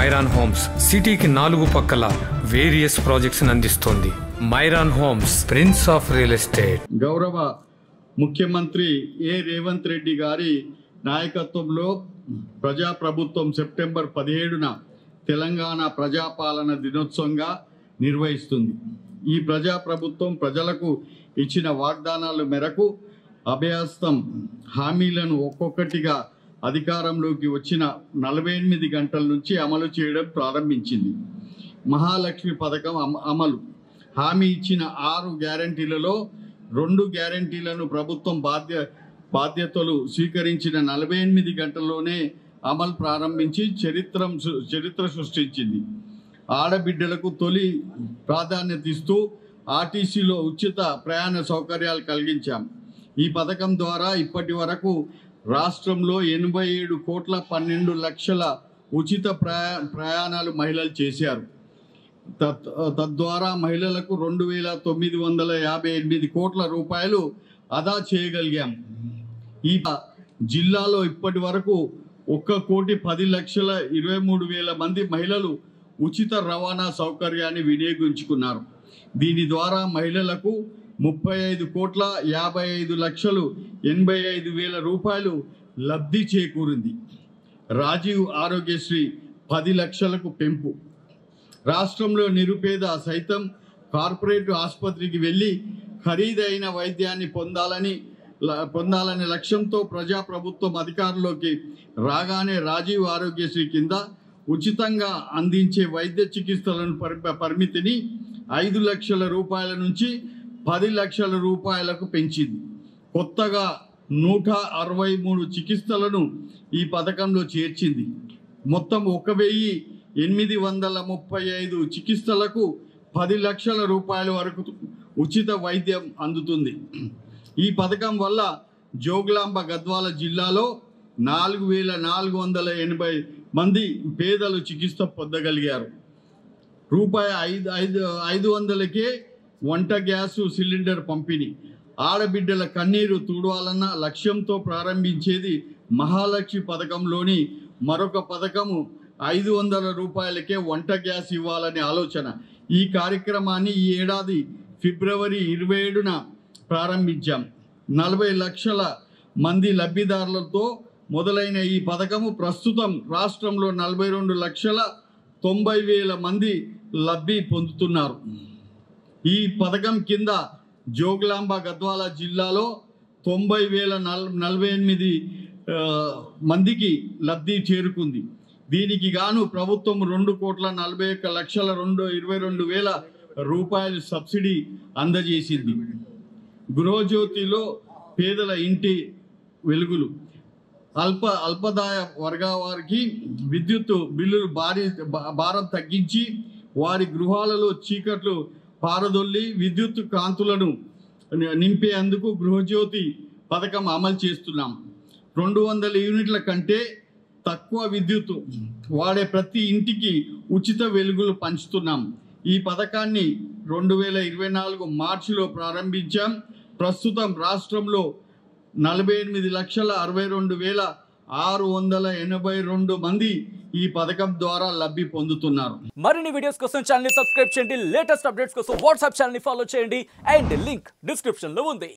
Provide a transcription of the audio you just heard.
మైరాన్ homes సిటీకి నాలుగు పక్కల వేరియస్ ప్రాజెక్ట్స్ అందిస్తోంది Myron homes prince of real estate గౌరవ ముఖ్యమంత్రి ఏ రేవంత్ రెడ్డి గారి నాయకత్వంలో ప్రజాప్రభుత్వం సెప్టెంబర్ పదిహేడున తెలంగాణ ప్రజాపాలన దినోత్సవంగా నిర్వహిస్తుంది ఈ ప్రజాప్రభుత్వం ప్రజలకు ఇచ్చిన వాగ్దానాల మేరకు అభయాస్తం హామీలను ఒక్కొక్కటిగా అధికారంలోకి వచ్చిన నలభై ఎనిమిది గంటల నుంచి అమలు చేయడం ప్రారంభించింది మహాలక్ష్మి పథకం అమ- అమలు హామీ ఇచ్చిన ఆరు గ్యారంటీలలో రెండు గ్యారంటీలను ప్రభుత్వం బాధ్య బాధ్యతలు స్వీకరించిన నలభై ఎనిమిది గంటల్లోనే అమలు ప్రారంభించి చరిత్రం సృ- చరిత్ర సృష్టించింది ఆడబిడ్డలకు తొలి ప్రాధాన్యత ఇస్తూ ఆర్టీసీలో ఉచిత ప్రయాణ సౌకర్యాలు కలిగించాం ఈ పథకం ద్వారా ఇప్పటి వరకు రాష్ట్రంలో ఎనభై ఏడు కోట్ల పన్నెండు లక్షల ఉచిత ప్రయా ప్రయాణాలు మహిళలు చేశారు తత్ తద్వారా మహిళలకు రెండు వేల తొమ్మిది వందల యాభై ఎనిమిది కోట్ల రూపాయలు అదా చేయగలిగాం ఈ జిల్లాలో ఇప్పటి వరకు ఒక్క కోటి పది లక్షల ఇరవై మూడు వేల మంది మహిళలు ఉచిత రవాణా సౌకర్యాన్ని వినియోగించుకున్నారు దీని ద్వారా మహిళలకు ముప్పై ఐదు కోట్ల యాభై ఐదు లక్షలు ఎనభై ఐదు వేల రూపాయలు లబ్ధి చేకూరింది రాజీవ్ ఆరోగ్యశ్రీ పది లక్షలకు పెంపు రాష్ట్రంలో నిరుపేద సైతం కార్పొరేట్ ఆసుపత్రికి వెళ్ళి ఖరీదైన వైద్యాన్ని పొందాలని ల- పొందాలనే లక్ష్యంతో ప్రజాప్రభుత్వం అధికారంలోకి రాగానే రాజీవ్ ఆరోగ్యశ్రీ కింద ఉచితంగా అందించే వైద్య చికిత్సలను పరి- పరిమితిని ఐదు లక్షల రూపాయల నుంచి పది లక్షల రూపాయలకు పెంచింది కొత్తగా నూట అరవై మూడు చికిత్సలను ఈ పథకంలో చేర్చింది మొత్తం ఒక వెయ్యి ఎనిమిది వందల ముప్పై ఐదు చికిత్సలకు పది లక్షల రూపాయల వరకు ఉచిత వైద్యం అందుతుంది ఈ పథకం వల్ల జోగులాంబ గద్వాల జిల్లాలో నాలుగు వేల నాలుగు వందల ఎనభై మంది పేదలు చికిత్స పొందగలిగారు రూపాయి ఐదు ఐదు ఐదు వందలకే వంట గ్యాసు సిలిండర్ పంపిణీ ఆడబిడ్డల కన్నీరు తుడవాలన్న లక్ష్యంతో ప్రారంభించేది మహాలక్ష్మి పథకంలోని మరొక పథకము ఐదు వందల రూపాయలకే వంట గ్యాస్ ఇవ్వాలనే ఆలోచన ఈ కార్యక్రమాన్ని ఈ ఏడాది ఫిబ్రవరి ఇరవై ఏడున ప్రారంభించాం నలభై లక్షల మంది లబ్ధిదారులతో మొదలైన ఈ పథకము ప్రస్తుతం రాష్ట్రంలో నలభై రెండు లక్షల తొంభై వేల మంది లబ్ధి పొందుతున్నారు ఈ పథకం కింద జోగులాంబ గద్వాల జిల్లాలో తొంభై వేల నల్ నలభై ఎనిమిది ఆ, మందికి లబ్ధి చేరుకుంది దీనికి గాను ప్రభుత్వం రెండు కోట్ల నలభై ఒక్క లక్షల రెండు ఇరవై రెండు వేల రూపాయలు సబ్సిడీ అందజేసింది గృహజ్యోతిలో పేదల ఇంటి వెలుగులు అల్ప అల్పదాయ వర్గ వారికి విద్యుత్ బిల్లులు భారీ భా- భారం తగ్గించి వారి గృహాలలో చీకట్లు పారదొల్లి విద్యుత్ కాంతులను ని- నింపేందుకు గృహజ్యోతి పథకం అమలు చేస్తున్నాం రెండు వందల యూనిట్ల కంటే తక్కువ విద్యుత్ వాడే ప్రతి ఇంటికి ఉచిత వెలుగులు పంచుతున్నాం ఈ పథకాన్ని రెండు వేల ఇరవై నాలుగు మార్చిలో ప్రారంభించాం ప్రస్తుతం రాష్ట్రంలో నలభై ఎనిమిది లక్షల అరవై రెండు వేల ఆరు వందల ఎనభై రెండు మంది ఈ పథకం ద్వారా లబ్ధి పొందుతున్నారు మరిన్ని వీడియోస్ కోసం ఛానల్ ని సబ్స్క్రైబ్ చేయండి లేటెస్ట్ అప్డేట్స్ కోసం వాట్సాప్ ఛానల్ ని ఫాలో చేయండి అండ్ లింక్ డిస్క్రిప్షన్ లో ఉంది